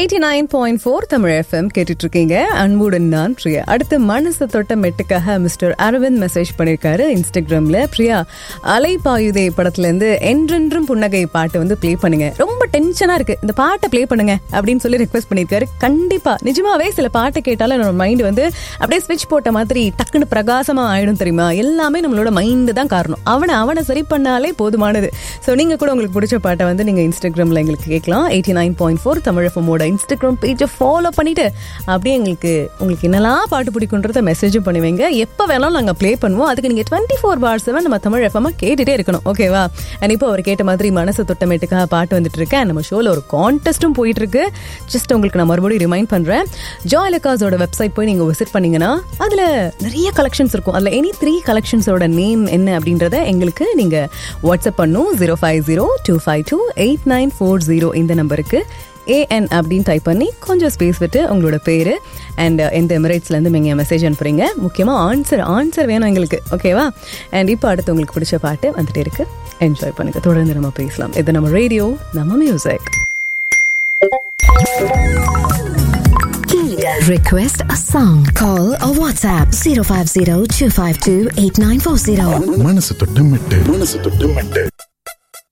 Eighty nine point four Tamil FM கேட்டுட்டு இருக்கீங்க அன்புடன் நான் பிரியா அடுத்து மனசு தொட்ட மெட்டுக்காக மிஸ்டர் அரவிந்த் மெசேஜ் பண்ணிருக்காரு இன்ஸ்டாகிராம்ல பிரியா அலைபாயுதே படத்துல இருந்து என்றென்றும் புன்னகை பாட்டு வந்து ப்ளே பண்ணுங்க ரொம்ப டென்ஷனா இருக்கு இந்த பாட்டை ப்ளே பண்ணுங்க அப்படின்னு சொல்லி ரெக்வஸ்ட் பண்ணிருக்காரு கண்டிப்பா நிஜமாவே சில பாட்டை கேட்டாலும் நம்ம மைண்ட் வந்து அப்படியே ஸ்விட்ச் போட்ட மாதிரி டக்குன்னு பிரகாசமா ஆயிடும் தெரியுமா எல்லாமே நம்மளோட மைண்டு தான் காரணம் அவனை அவனை சரி பண்ணாலே போதுமானது ஸோ நீங்க கூட உங்களுக்கு பிடிச்ச பாட்டை வந்து நீங்க இன்ஸ்டாகிராம்ல எங்களுக்கு கேட்கலாம் eighty nine point four Tamil எஃப்எம்மோட இன்ஸ்டாகிராம் பேஜை ஃபாலோ பண்ணிட்டு அப்படியே எங்களுக்கு உங்களுக்கு என்னெல்லாம் பாட்டு பிடிக்குன்றத மெசேஜும் பண்ணுவீங்க எப்போ வேணாலும் நாங்கள் ப்ளே பண்ணுவோம் அதுக்கு நீங்கள் டுவெண்ட்டி ஃபோர் பார் செவன் நம்ம தமிழ் எஃப்எம் கேட்டுட்டே இருக்கணும் ஓகேவா அண்ட் இப்போ அவர் கேட்ட மாதிரி மனசு தொட்டமேட்டுக்காக பாட்டு வந்துட்டு இருக்கேன் நம்ம ஷோவில் ஒரு கான்டெஸ்ட்டும் போயிட்டு இருக்கு ஜஸ்ட் உங்களுக்கு நான் மறுபடியும் ரிமைண்ட் பண்ணுறேன் ஜாய் லக்காஸோட வெப்சைட் போய் நீங்கள் விசிட் பண்ணீங்கன்னா அதில் நிறைய கலெக்ஷன்ஸ் இருக்கும் அதில் எனி த்ரீ கலெக்ஷன்ஸோட நேம் என்ன அப்படின்றத எங்களுக்கு நீங்கள் வாட்ஸ்அப் பண்ணும் zero five zero two five two eight nine four zero இந்த நம்பருக்கு ஏஎன் அப்படின்னு டைப் பண்ணி கொஞ்சம் ஸ்பேஸ் விட்டு உங்களோட பேர் அண்ட் எந்த எமிரேட்ஸ்லேருந்து நீங்கள் மெசேஜ் அனுப்புறீங்க முக்கியமாக ஆன்சர் ஆன்சர் வேணும் எங்களுக்கு ஓகேவா அண்ட் இப்போ அடுத்து உங்களுக்கு பிடிச்ச பாட்டு வந்துட்டே இருக்கு என்ஜாய் பண்ணுங்க தொடர்ந்து நம்ம பேசலாம் இது நம்ம ரேடியோ நம்ம music Request a song. Call or WhatsApp 050 252 8940. மனசு தொட்டு மெட்டு மனசு தொட்டு மெட்டு